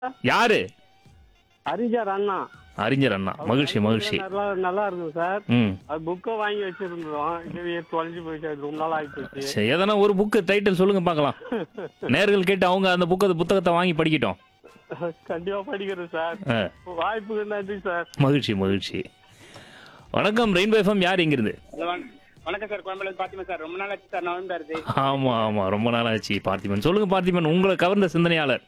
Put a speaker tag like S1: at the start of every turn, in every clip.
S1: யாரு
S2: அறிஞர் அண்ணா
S1: அறிஞர் அண்ணா மகிழ்ச்சி மகிழ்ச்சி
S2: நல்லா நல்லா இருக்கும் சார்
S1: ம்
S2: அது புக்கை வாங்கி வச்சிருந்தோம் இது தொலைஞ்சு போயிடுச்சு அது ரொம்ப நாள் ஆகி போச்சு
S1: சரி எதனா ஒரு புக்கு டைட்டில் சொல்லுங்க பார்க்கலாம் நேர்கள் கேட்டு அவங்க அந்த புக்கு புத்தகத்தை வாங்கி படிக்கட்டும்
S2: கண்டிப்பா படிக்கிறேன் சார்
S1: ஆ,
S2: வாய்ப்புக்கு நன்றி சார்
S1: மகிழ்ச்சி மகிழ்ச்சி வணக்கம் ரெயின்போ எஃப்எம் யார் எங்கிருந்து
S3: ஹலோ, வண- வணக்கம் சார் கோயம்பேடு பாத்திமா சார் ரொம்ப நாள் ஆச்சு சார் நான் வந்து
S1: ஆமா ஆமா ரொம்ப நாள் ஆச்சு பார்த்திபன் சொல்லுங்க பார்த்திபன் உங்களை கவர்ந்த சிந்தனையாளர்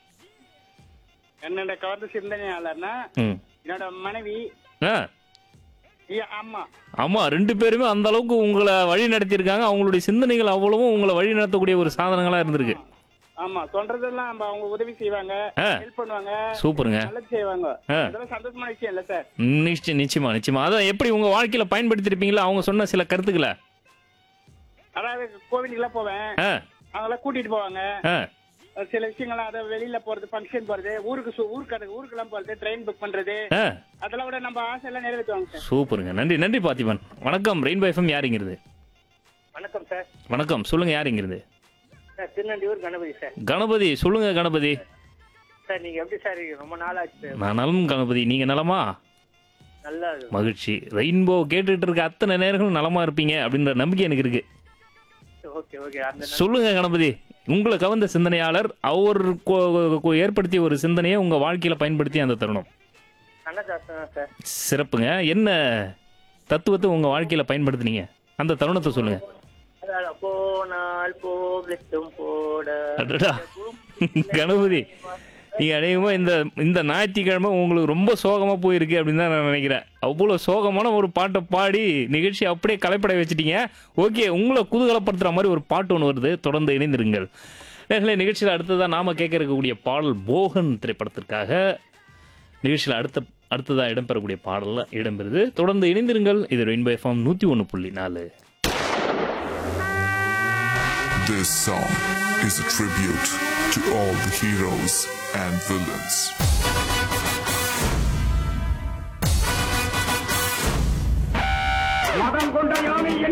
S3: என்னோட கவர்ந்த சிந்தனையாளர்னா
S1: ம்
S3: என்னோட மனைவி
S1: ஆ
S3: ஐயா, ஆமா
S1: ஆமா ரெண்டு பேருமே அந்த அளவுக்கு உங்களை வழி நடத்தியிருக்காங்க அவங்களுடைய சிந்தனைகள் அவ்வளவும் உங்களை வழி நடத்தக்கூடிய ஒரு சாதனங்களா இருந்திருக்கு
S3: ஆமா சொல்றதெல்லாம் நம்ம அவங்க உதவி செய்வாங்க
S1: ஆ.
S3: ஹெல்ப் பண்ணுவாங்க
S1: சூப்பருங்க
S3: நல்லது செய்வாங்க
S1: ஆ.
S3: அதெல்லாம் சந்தோஷமான விஷயம் இல்ல சார்
S1: நிச்சயம் நிச்சயமா நிச்சயமா அதான் எப்படி உங்க வாழ்க்கையில பயன்படுத்திருப்பீங்களா அவங்க சொன்ன சில கருத்துக்களை
S3: அதாவது கோவிலுக்கு எல்லாம் போவேன்
S1: ஆ
S3: அவங்களாம் கூட்டிட்டு போவாங்க
S1: ஆ
S3: சில விஷயங்கள்லாம் அதை வெளியில போறது ஃபங்க்ஷன் போறது ஊருக்கு சு- ஊருக்கு ஊருக்கெல்லாம் போறது ட்ரெயின் புக் பண்றது
S1: ஆ
S3: அதெல்லாம் விட நம்ம ஆசை எல்லாம் நிறைவேற்றுவாங்க சார்
S1: சூப்பருங்க நன்றி நன்றி பார்த்திபன் வணக்கம் ரெயின்போ எஃப்எம் யாருங்கிறது
S3: வணக்கம் சார்
S1: வணக்கம் சொல்லுங்க யாருங்கிறது
S3: சார் திருநண்டியூர் கணபதி சார்
S1: கணபதி சொல்லுங்க கணபதி
S3: சார் நீங்க எப்படி சார் ரொம்ப நாள் ஆச்சு
S1: நான் நலம் கணபதி நீங்க நலமா
S3: நல்லா
S1: மகிழ்ச்சி ரெயின்போ கேட்டுட்டு இருக்க அத்தனை நேரங்களும் நலமா இருப்பீங்க அப்படின்ற நம்பிக்கை எனக்கு இருக்கு
S3: ஓகே ஓகே அந்த
S1: சொல்லுங்க கணபதி உங்களை கவர்ந்த சிந்தனையாளர் அவர் கொ- கொ- ஏற்படுத்திய ஒரு சிந்தனையை உங்க வாழ்க்கையில பயன்படுத்தி அந்த தருணம்
S3: அன்னதாசன் தான் சார்
S1: சிறப்புங்க என்ன தத்துவத்தை உங்க வாழ்க்கையில பயன்படுத்துனீங்க அந்த தருணத்தை சொல்லுங்க
S3: அதாவது போனால் போகட்டும் போட
S1: அடடா கணபதி நீங்க அநேகமா இந்த இந்த ஞாயிற்றுக்கிழமை உங்களுக்கு ரொம்ப சோகமா போயிருக்கு அப்படின்னு தான் நான் நினைக்கிறேன் அவ்வளோ சோகமான ஒரு பாட்டை பாடி நிகழ்ச்சி அப்படியே கலைப்படை வச்சிட்டீங்க ஓகே உங்களை குதூகலப்படுத்துற மாதிரி ஒரு பாட்டு ஒன்று வருது தொடர்ந்து இணைந்திருங்கள் நேர்களே நிகழ்ச்சியில் அடுத்ததாக நாம கேட்க இருக்கக்கூடிய பாடல் போகன் திரைப்படத்திற்காக நிகழ்ச்சியில் அடுத்த அடுத்ததாக இடம்பெறக்கூடிய பாடலில் இடம்பெறுது தொடர்ந்து இணைந்திருங்கள் இது ரெயின்போ எஃப்எம் நூற்றி ஒன்று புள்ளி நாலு
S4: This song is a tribute to all the heroes and villains.